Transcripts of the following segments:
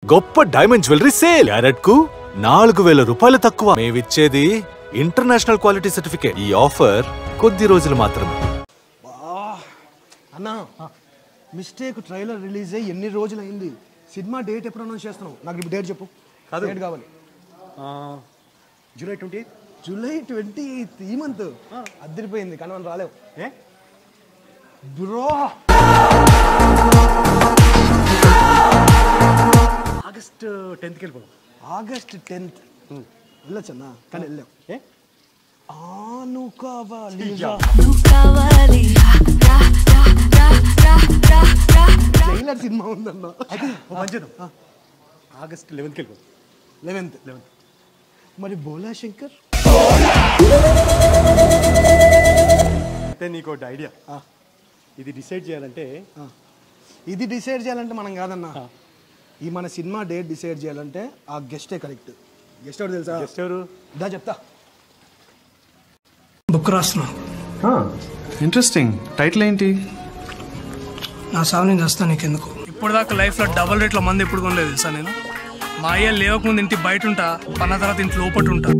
గొప్ప diamond jewellery sale carrot కు నాలుగు వేల రూపాయలు తక్కువ మేమిచ్చేది ఇంటర్నేషనల్ క్వాలిటీ సర్టిఫికేట్ ఈ ఆఫర్ కొద్ది రోజులు మాత్రమే అన్నా మిస్టేక్ ట్రైలర్ రిలీజ్ అయ్యి ఎన్ని రోజులు అయింది సినిమా డేట్ ఎప్పుడు అనౌన్స్ చేస్తున్నావు నాకు ఇప్పుడు డేట్ చెప్పు డేట్ కావాలి జూలై ట్వంటీ జూలై ట్వంటీ ఈ మంత్ అద్దరిపోయింది కానీ మనం రాలేవు ఏ బ్రో ఆగస్ట్ టెన్త్కి వెళ్ళిపోదాం ఆగస్ట్ టెన్త్ వెళ్ళొచ్చన్నా కానీ వెళ్ళాం ఏ ఆ నువ్వు కావాలి నువ్వు కావాలి రా రా రా రా రా రా రా ట్రైలర్ సినిమా ఉందన్న అయితే ఓ పని చేద్దాం ఆగస్ట్ లెవెన్త్కి వెళ్ళిపోదాం లెవెన్త్ లెవెన్త్ మరి బోలా శంకర్ అయితే నీకు ఒకటి ఐడియా ఇది డిసైడ్ చేయాలంటే ఇది డిసైడ్ చేయాలంటే మనం కాదన్నా ఈ మన సినిమా డేట్ డిసైడ్ చేయాలంటే ఆ గెస్టే కరెక్ట్ గెస్ట్ ఎవరు తెలుసా జస్ట్ ఎవరు దా చెప్తా బుక్ రాస్తున్నాను ఇంట్రెస్టింగ్ టైటిల్ ఏంటి నా సాగు నేను చేస్తాను నీకెందుకు ఇప్పుడు దాకా లైఫ్లో డబల్ రేట్ల మంది ఎప్పుడు కొనలేదు తెలుసా నేను మా అయ్య లేవకముందు ఇంటి బయట ఉంటా పన్న తర్వాత ఇంటి లోపట ఉంటా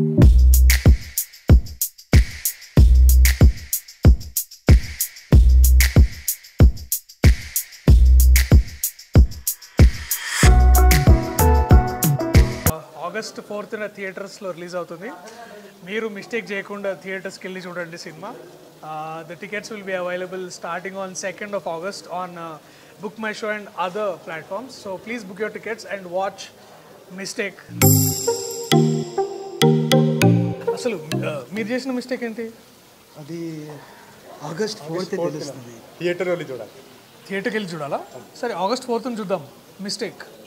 ఆగస్ట్ ఫోర్త్న థియేటర్స్లో రిలీజ్ అవుతుంది మీరు మిస్టేక్ చేయకుండా థియేటర్స్కి వెళ్ళి చూడండి cinema the tickets will be available starting on second of August on book my show and other platforms so please book your tickets and watch mistake అసలు uh, మీరు చేసిన మిస్టేక్ ఏంటి అది ఆగస్ట్ ఫోర్త్ తెలుస్తుంది థియేటర్ వెళ్ళి చూడాలి థియేటర్కి వెళ్ళి చూడాలా సరే ఆగస్ట్ ఫోర్త్ని చూద్దాం మిస్టేక్